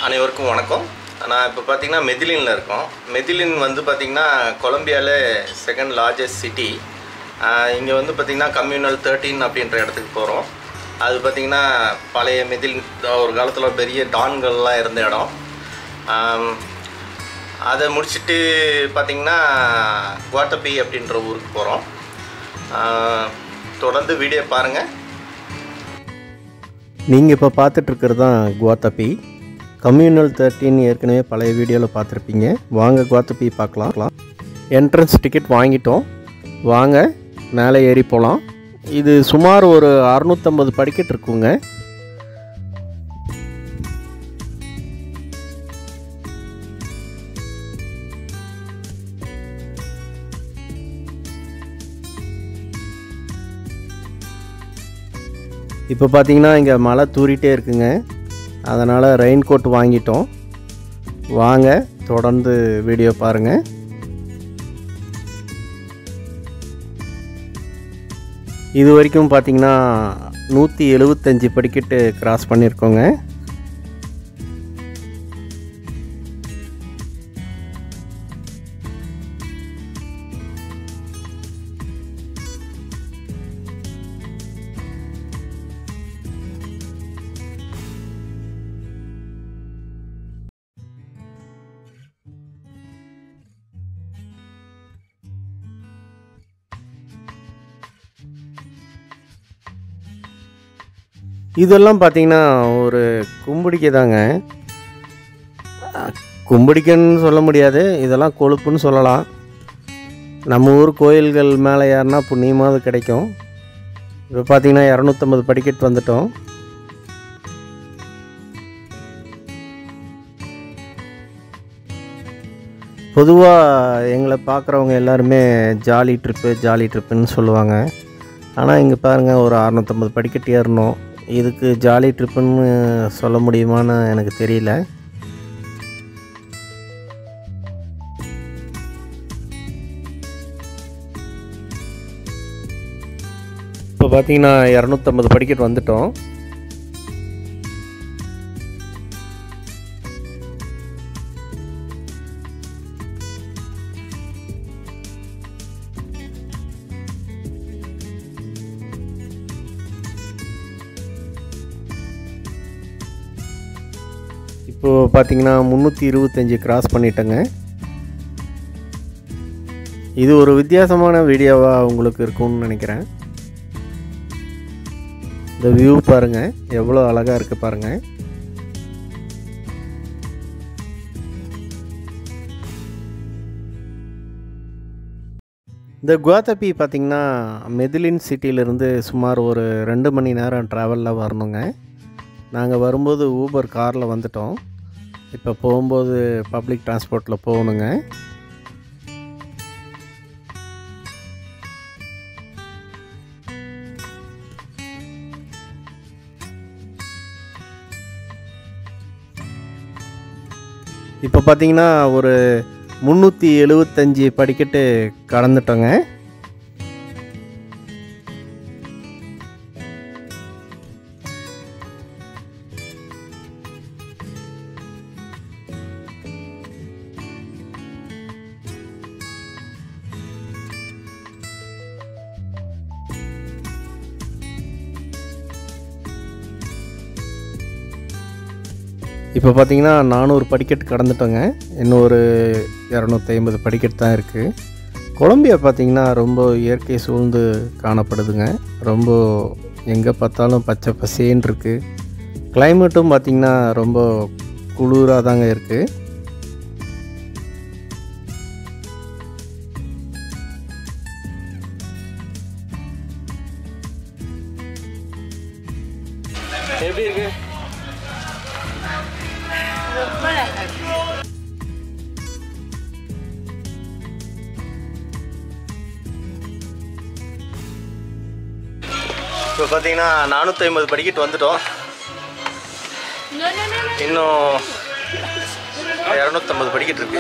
அனைவருக்கும் வணக்கம் நான் இப்போ பார்த்தீங்கன்னா மெதிலினில் இருக்கோம் மெதிலின் வந்து பார்த்திங்கன்னா கொலம்பியாவில் செகண்ட் லார்ஜஸ்ட் சிட்டி இங்கே வந்து பார்த்திங்கன்னா கம்யூனல் தேர்ட்டீன் அப்படின்ற இடத்துக்கு போகிறோம் அது பார்த்திங்கன்னா பழைய மெதில் ஒரு காலத்தில் பெரிய டான்கள்லாம் இருந்த இடம் ஆம், அதை முடிச்சுட்டு பார்த்திங்கன்னா குவாட்டப்பி அப்படின்ற ஊருக்கு போகிறோம் தொடர்ந்து வீடியோ பாருங்கள் நீங்கள் இப்போ பார்த்துட்ருக்கிறது தான் குவாத்தப்பி கம்யூனல் தேர்ட்டின் ஏற்கனவே பழைய வீடியோவில் பார்த்துருப்பீங்க வாங்க குவாத்தப்பி பார்க்கலாம் என்ட்ரன்ஸ் டிக்கெட் வாங்கிட்டோம் வாங்க மேலே ஏறி போகலாம் இது சுமார் ஒரு அறுநூற்றம்பது படிக்கட்டு இருக்குங்க இப்போ பார்த்தீங்கன்னா இங்கே மழை தூறிட்டே இருக்குங்க அதனால் ரெயின் கோட் வாங்கிட்டோம் வாங்க தொடர்ந்து வீடியோ பாருங்கள் இது வரைக்கும் பார்த்தீங்கன்னா நூற்றி எழுபத்தஞ்சி படிக்கட்டு கிராஸ் பண்ணியிருக்கோங்க இதெல்லாம் பார்த்தீங்கன்னா ஒரு கும்பிடிக்கை தாங்க கும்பிடிக்கன்னு சொல்ல முடியாது இதெல்லாம் கொழுப்புன்னு சொல்லலாம் நம்ம ஊர் கோயில்கள் மேலே ஏறினா புண்ணியமாவது கிடைக்கும் இப்போ பார்த்தீங்கன்னா இரநூத்தம்பது படிக்கட்டு வந்துட்டோம் பொதுவாக எங்களை பார்க்குறவங்க எல்லாருமே ஜாலி ட்ரிப்பு ஜாலி ட்ரிப்புன்னு சொல்லுவாங்க ஆனால் இங்கே பாருங்கள் ஒரு அறநூற்றம்பது படிக்கட்டு ஏறணும் இதுக்கு ஜாலி ட்ரிப்புன்னு சொல்ல முடியுமான்னு எனக்கு தெரியல இப்போ பார்த்தீங்கன்னா இரநூத்தம்பது படிக்கட்டு வந்துட்டோம் இப்போது பார்த்தீங்கன்னா முந்நூற்றி இருபத்தஞ்சி கிராஸ் பண்ணிட்டேங்க இது ஒரு வித்தியாசமான வீடியோவாக உங்களுக்கு இருக்கும்னு நினைக்கிறேன் இந்த வியூ பாருங்கள் எவ்வளோ அழகாக இருக்குது பாருங்கள் இந்த குவாத்தப்பி பார்த்திங்கன்னா மெதிலின் சிட்டியிலேருந்து சுமார் ஒரு ரெண்டு மணி நேரம் ட்ராவலில் வரணுங்க நாங்கள் வரும்போது ஊபர் காரில் வந்துட்டோம் இப்போ போகும்போது பப்ளிக் டிரான்ஸ்போர்ட்டில் போகணுங்க இப்போ பார்த்தீங்கன்னா ஒரு முந்நூற்றி எழுபத்தஞ்சி படிக்கட்டு கடந்துட்டோங்க இப்போ பார்த்தீங்கன்னா நானூறு படிக்கட்டு கடந்துட்டோங்க இன்னும் ஒரு இரநூத்தி ஐம்பது படிக்கட்டு தான் இருக்குது கொலம்பியா பார்த்தீங்கன்னா ரொம்ப இயற்கை சூழ்ந்து காணப்படுதுங்க ரொம்ப எங்கே பார்த்தாலும் பச்சை பசேன்னு இருக்குது கிளைமேட்டும் பார்த்திங்கன்னா ரொம்ப குளிராக தாங்க இருக்குது எப்படி இருக்கு இப்போ பார்த்தீங்கன்னா நானூற்றி ஐம்பது படிக்கட்டு வந்துட்டோம் இன்னும் இரநூத்தம்பது படிக்கட்டு இருக்கு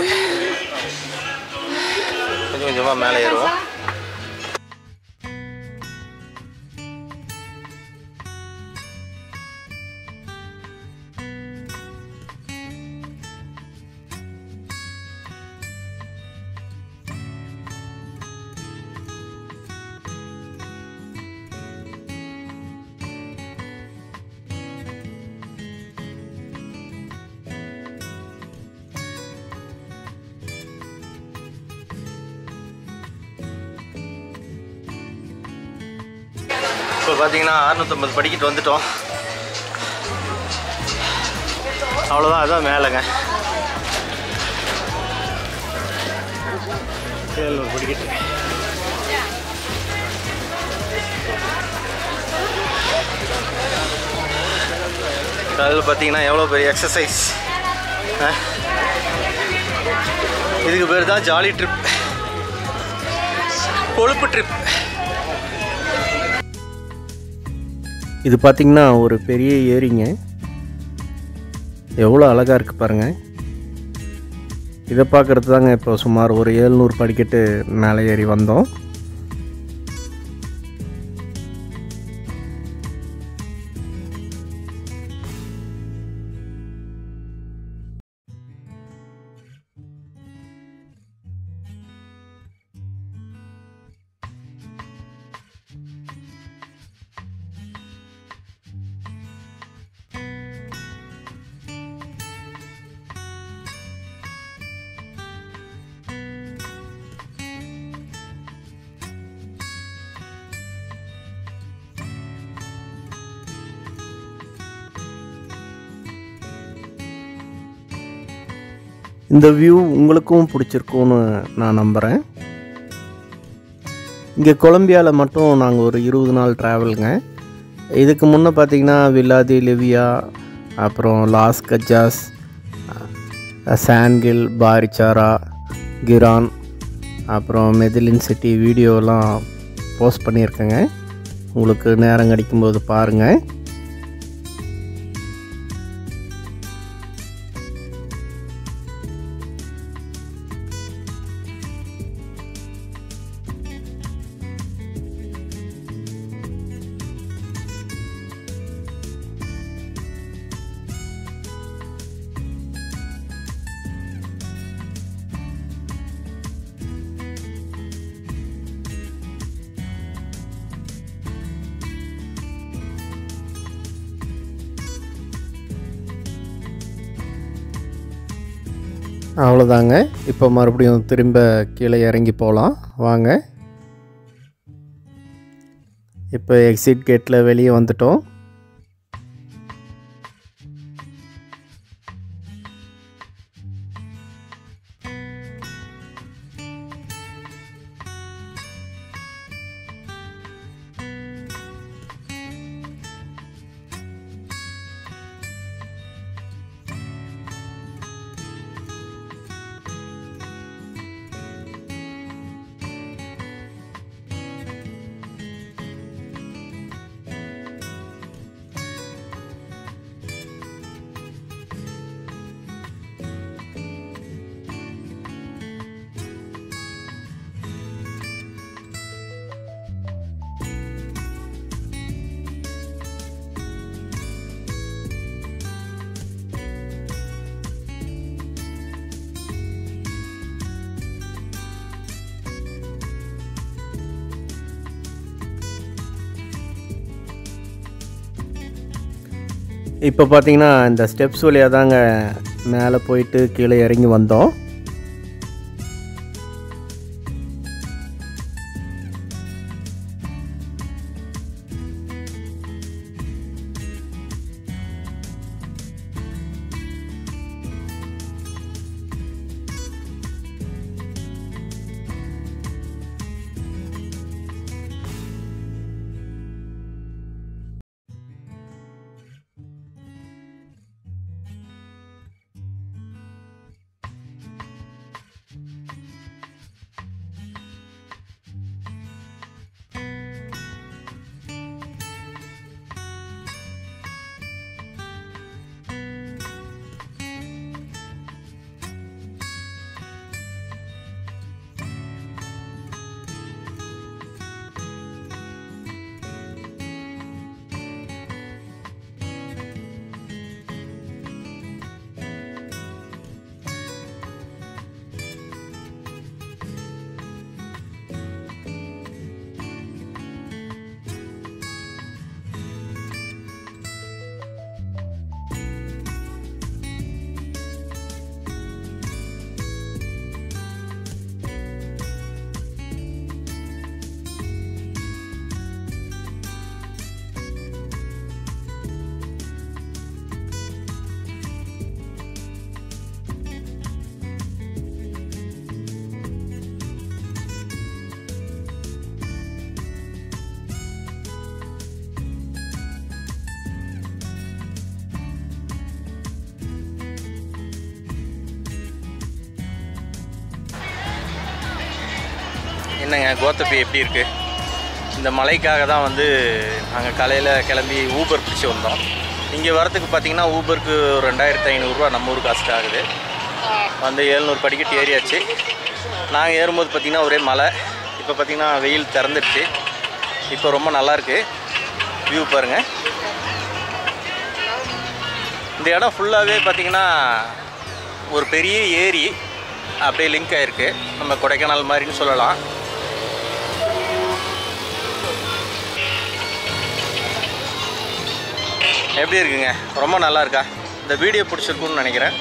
கொஞ்சம் கொஞ்சமாக மேலே ஏறுவோம் இப்போ பார்த்தீங்கன்னா அறுநூத்தம்பது படிக்கிட்டு வந்துட்டோம் அவ்வளோதான் அதான் மேலேங்க ஏழ்நூறு படிக்கிட்டு அதில் பார்த்தீங்கன்னா எவ்வளோ பெரிய எக்ஸசைஸ் இதுக்கு பேர் தான் ஜாலி ட்ரிப் கொழுப்பு ட்ரிப் இது பார்த்திங்கன்னா ஒரு பெரிய ஏரிங்க எவ்வளோ அழகாக இருக்குது பாருங்கள் இதை பார்க்குறது தாங்க இப்போ சுமார் ஒரு ஏழ்நூறு படிக்கட்டு மேலே ஏறி வந்தோம் இந்த வியூ உங்களுக்கும் பிடிச்சிருக்கும்னு நான் நம்புகிறேன் இங்கே கொலம்பியாவில் மட்டும் நாங்கள் ஒரு இருபது நாள் ட்ராவலுங்க இதுக்கு முன்னே பார்த்தீங்கன்னா வில்லாதி லிவியா அப்புறம் லாஸ் கஜாஸ் சான்கில் பாரிச்சாரா கிரான் அப்புறம் மெதிலின் சிட்டி வீடியோலாம் போஸ்ட் பண்ணியிருக்கேங்க உங்களுக்கு நேரம் கிடைக்கும்போது பாருங்கள் அவ்வளோதாங்க இப்போ மறுபடியும் திரும்ப கீழே இறங்கி போகலாம் வாங்க இப்போ எக்ஸிட் கேட்டில் வெளியே வந்துட்டோம் இப்போ பார்த்தீங்கன்னா இந்த ஸ்டெப்ஸ் வழியாக தாங்க மேலே போயிட்டு கீழே இறங்கி வந்தோம் என்னங்க கோத்தப்பி எப்படி இருக்குது இந்த மலைக்காக தான் வந்து நாங்கள் காலையில் கிளம்பி ஊபர் பிடிச்சி வந்தோம் இங்கே வரத்துக்கு பார்த்தீங்கன்னா ஊபருக்கு ஒரு ரெண்டாயிரத்து ஐநூறுரூவா நம்ம ஊர் காசுக்கு ஆகுது வந்து எழுநூறு படிக்கட்டு ஏறியாச்சு நாங்கள் ஏறும்போது பார்த்திங்கன்னா ஒரே மலை இப்போ பார்த்திங்கன்னா வெயில் திறந்துடுச்சு இப்போ ரொம்ப நல்லாயிருக்கு வியூ பாருங்கள் இந்த இடம் ஃபுல்லாகவே பார்த்திங்கன்னா ஒரு பெரிய ஏரி அப்படியே லிங்க் ஆகிருக்கு நம்ம கொடைக்கானல் மாதிரின்னு சொல்லலாம் எப்படி இருக்குங்க ரொம்ப நல்லா இருக்கா இந்த வீடியோ பிடிச்சிருக்குன்னு நினைக்கிறேன்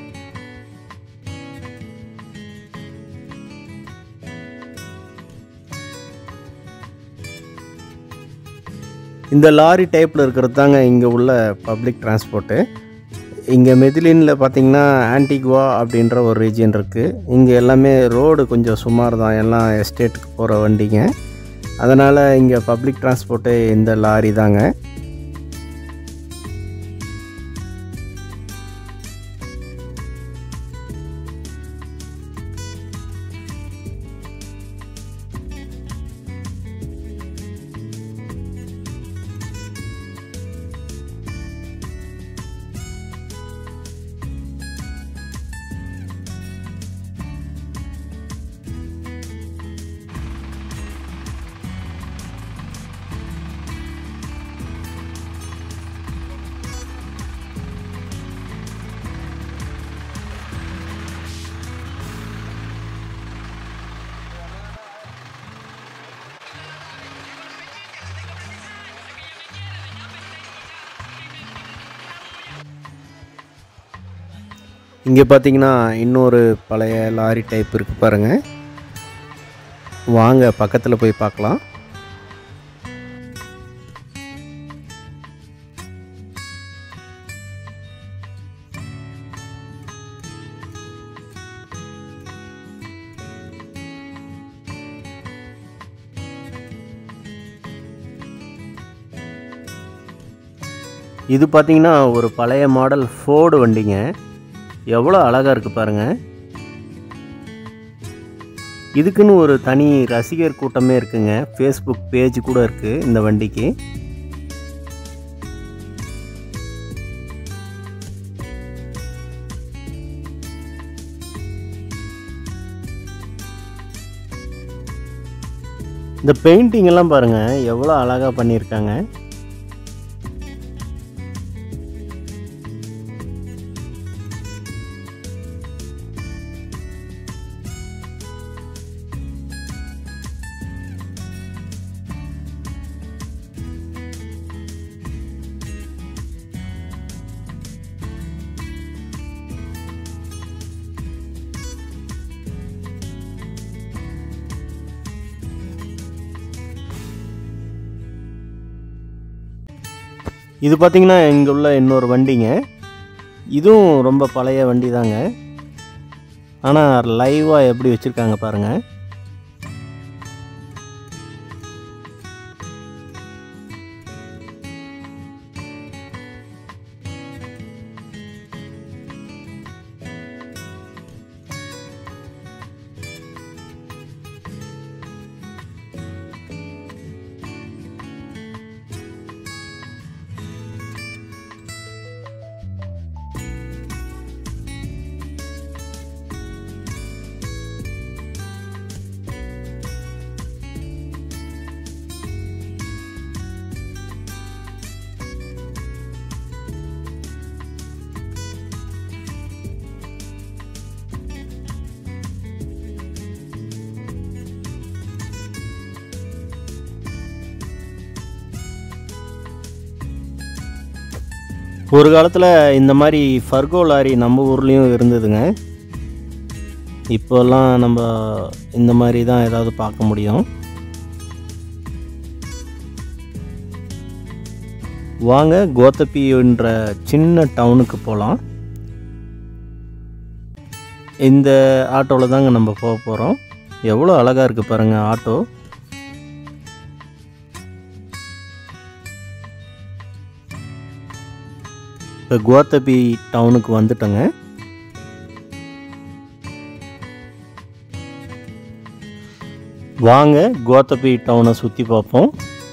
இந்த லாரி டைப்பில் இருக்கிறது தாங்க இங்கே உள்ள பப்ளிக் டிரான்ஸ்போர்ட்டு இங்கே மெதிலினில் பார்த்தீங்கன்னா ஆன்டிகுவா அப்படின்ற ஒரு ரீஜியன் இருக்குது இங்கே எல்லாமே ரோடு கொஞ்சம் சுமார் தான் எல்லாம் எஸ்டேட்டுக்கு போகிற வண்டிங்க அதனால் இங்கே பப்ளிக் டிரான்ஸ்போர்ட்டு இந்த லாரி தாங்க இங்கே பார்த்தீங்கன்னா இன்னொரு பழைய லாரி டைப் இருக்குது பாருங்கள் வாங்க பக்கத்தில் போய் பார்க்கலாம் இது பார்த்தீங்கன்னா ஒரு பழைய மாடல் ஃபோர்டு வண்டிங்க எவ்வளோ அழகாக இருக்குது பாருங்கள் இதுக்குன்னு ஒரு தனி ரசிகர் கூட்டமே இருக்குங்க ஃபேஸ்புக் பேஜ் கூட இருக்குது இந்த வண்டிக்கு இந்த பெயிண்டிங் எல்லாம் பாருங்கள் எவ்வளோ அழகாக பண்ணியிருக்காங்க இது பார்த்திங்கன்னா இங்கே உள்ள இன்னொரு வண்டிங்க இதுவும் ரொம்ப பழைய வண்டி தாங்க ஆனால் லைவாக எப்படி வச்சுருக்காங்க பாருங்கள் ஒரு காலத்தில் இந்த மாதிரி ஃபர்கோ லாரி நம்ம ஊர்லேயும் இருந்ததுங்க இப்போல்லாம் நம்ம இந்த மாதிரி தான் ஏதாவது பார்க்க முடியும் வாங்க கோத்தப்பின்ற சின்ன டவுனுக்கு போகலாம் இந்த ஆட்டோவில் தாங்க நம்ம போக போகிறோம் எவ்வளோ அழகாக இருக்குது பாருங்கள் ஆட்டோ இப்போ கோத்தபி டவுனுக்கு வந்துட்டோங்க வாங்க கோத்தபி டவுனை சுற்றி பார்ப்போம்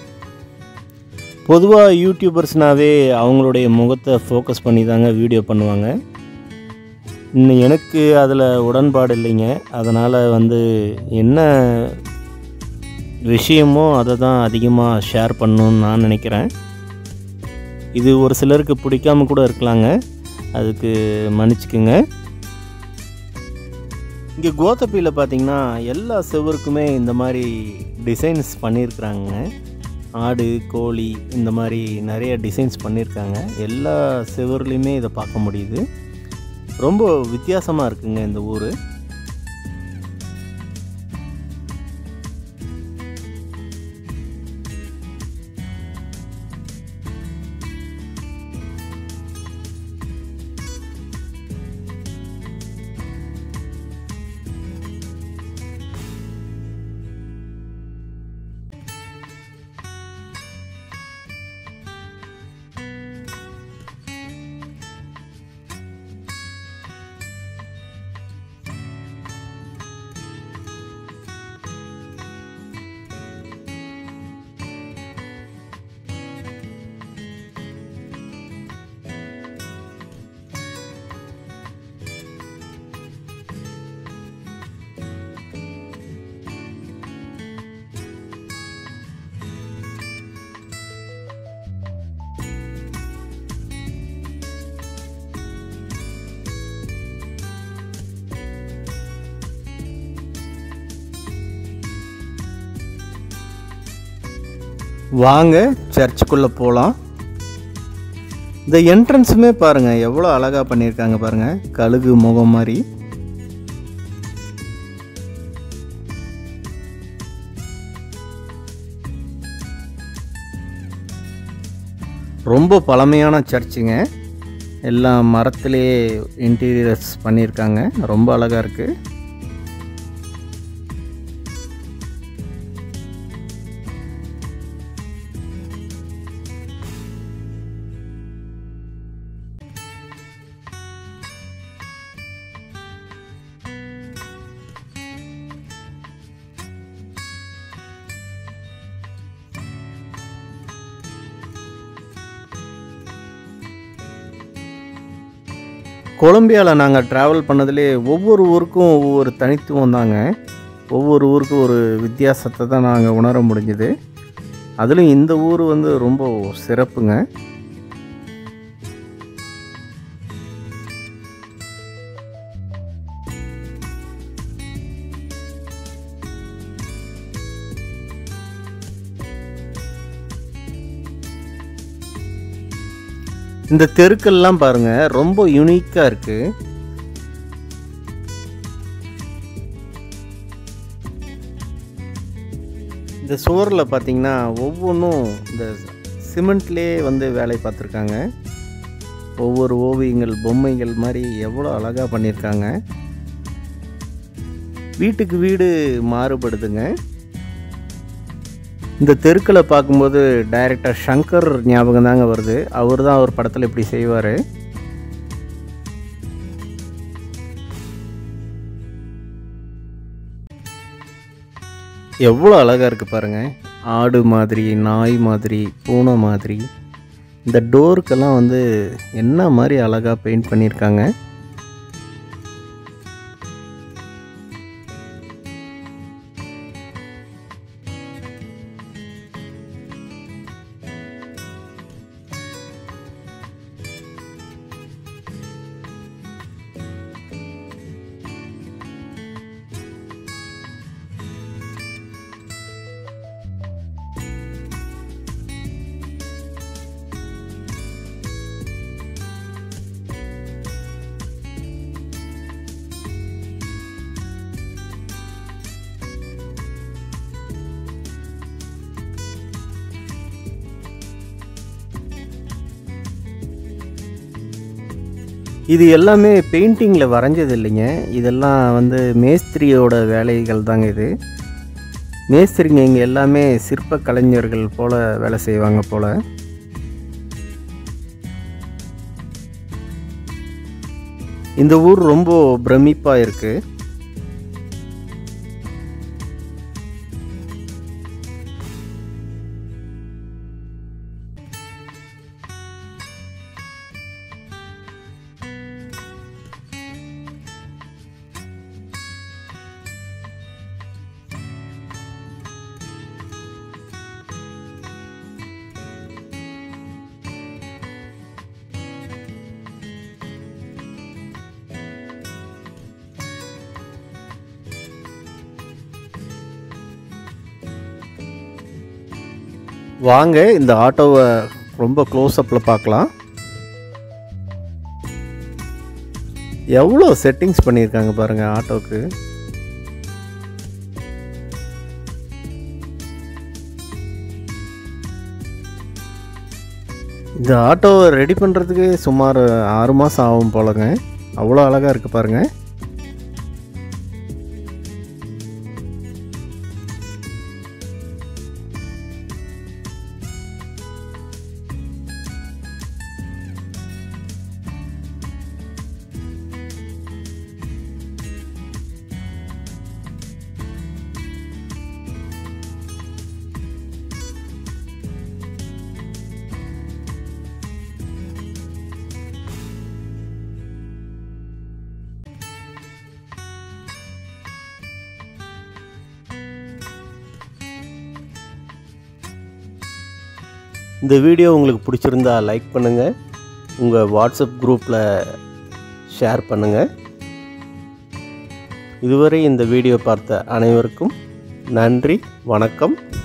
பொதுவாக யூடியூபர்ஸ்னாவே அவங்களுடைய முகத்தை ஃபோக்கஸ் பண்ணி தாங்க வீடியோ பண்ணுவாங்க இன்னும் எனக்கு அதில் உடன்பாடு இல்லைங்க அதனால் வந்து என்ன விஷயமோ அதை தான் அதிகமாக ஷேர் பண்ணணும்னு நான் நினைக்கிறேன் இது ஒரு சிலருக்கு பிடிக்காம கூட இருக்கலாங்க அதுக்கு மன்னிச்சுக்குங்க இங்கே கோத்தப்பியில் பார்த்தீங்கன்னா எல்லா செவருக்குமே இந்த மாதிரி டிசைன்ஸ் பண்ணியிருக்கிறாங்க ஆடு கோழி இந்த மாதிரி நிறைய டிசைன்ஸ் பண்ணியிருக்காங்க எல்லா செவர்லேயுமே இதை பார்க்க முடியுது ரொம்ப வித்தியாசமாக இருக்குங்க இந்த ஊர் வாங்க சர்ச்சுக்குள்ளே போகலாம் இந்த என்ட்ரன்ஸுமே பாருங்கள் எவ்வளோ அழகாக பண்ணியிருக்காங்க பாருங்கள் கழுகு முகம் மாதிரி ரொம்ப பழமையான சர்ச்சுங்க எல்லாம் மரத்திலேயே இன்டீரியர்ஸ் பண்ணியிருக்காங்க ரொம்ப அழகாக இருக்குது கொலம்பியாவில் நாங்கள் ட்ராவல் பண்ணதுலே ஒவ்வொரு ஊருக்கும் ஒவ்வொரு தனித்துவம் தாங்க ஒவ்வொரு ஊருக்கும் ஒரு வித்தியாசத்தை தான் நாங்கள் உணர முடிஞ்சுது அதுலேயும் இந்த ஊர் வந்து ரொம்ப சிறப்புங்க இந்த தெருக்கள்லாம் பாருங்க ரொம்ப யூனிக்காக இருக்குது இந்த சுவரில் பார்த்தீங்கன்னா ஒவ்வொன்றும் இந்த சிமெண்ட்லேயே வந்து வேலை பார்த்துருக்காங்க ஒவ்வொரு ஓவியங்கள் பொம்மைகள் மாதிரி எவ்வளோ அழகாக பண்ணியிருக்காங்க வீட்டுக்கு வீடு மாறுபடுதுங்க இந்த தெருக்களை பார்க்கும்போது டைரக்டர் சங்கர் ஞாபகம் தாங்க வருது அவர் தான் ஒரு படத்தில் இப்படி செய்வார் எவ்வளோ அழகாக இருக்குது பாருங்கள் ஆடு மாதிரி நாய் மாதிரி பூனை மாதிரி இந்த டோருக்கெல்லாம் வந்து என்ன மாதிரி அழகாக பெயிண்ட் பண்ணியிருக்காங்க இது எல்லாமே பெயிண்டிங்கில் வரைஞ்சது இல்லைங்க இதெல்லாம் வந்து மேஸ்திரியோட வேலைகள் தாங்க இது மேஸ்திரிங்க இங்கே எல்லாமே சிற்ப கலைஞர்கள் போல் வேலை செய்வாங்க போல் இந்த ஊர் ரொம்ப பிரமிப்பாக இருக்குது வாங்க இந்த ஆட்டோவை ரொம்ப க்ளோஸ்அப்பில் பார்க்கலாம் எவ்வளோ செட்டிங்ஸ் பண்ணியிருக்காங்க பாருங்கள் ஆட்டோவுக்கு இந்த ஆட்டோவை ரெடி பண்ணுறதுக்கு சுமார் ஆறு மாதம் ஆகும் போலங்க அவ்வளோ அழகாக இருக்குது பாருங்கள் இந்த வீடியோ உங்களுக்கு பிடிச்சிருந்தா லைக் பண்ணுங்கள் உங்கள் வாட்ஸ்அப் குரூப்பில் ஷேர் பண்ணுங்கள் இதுவரை இந்த வீடியோ பார்த்த அனைவருக்கும் நன்றி வணக்கம்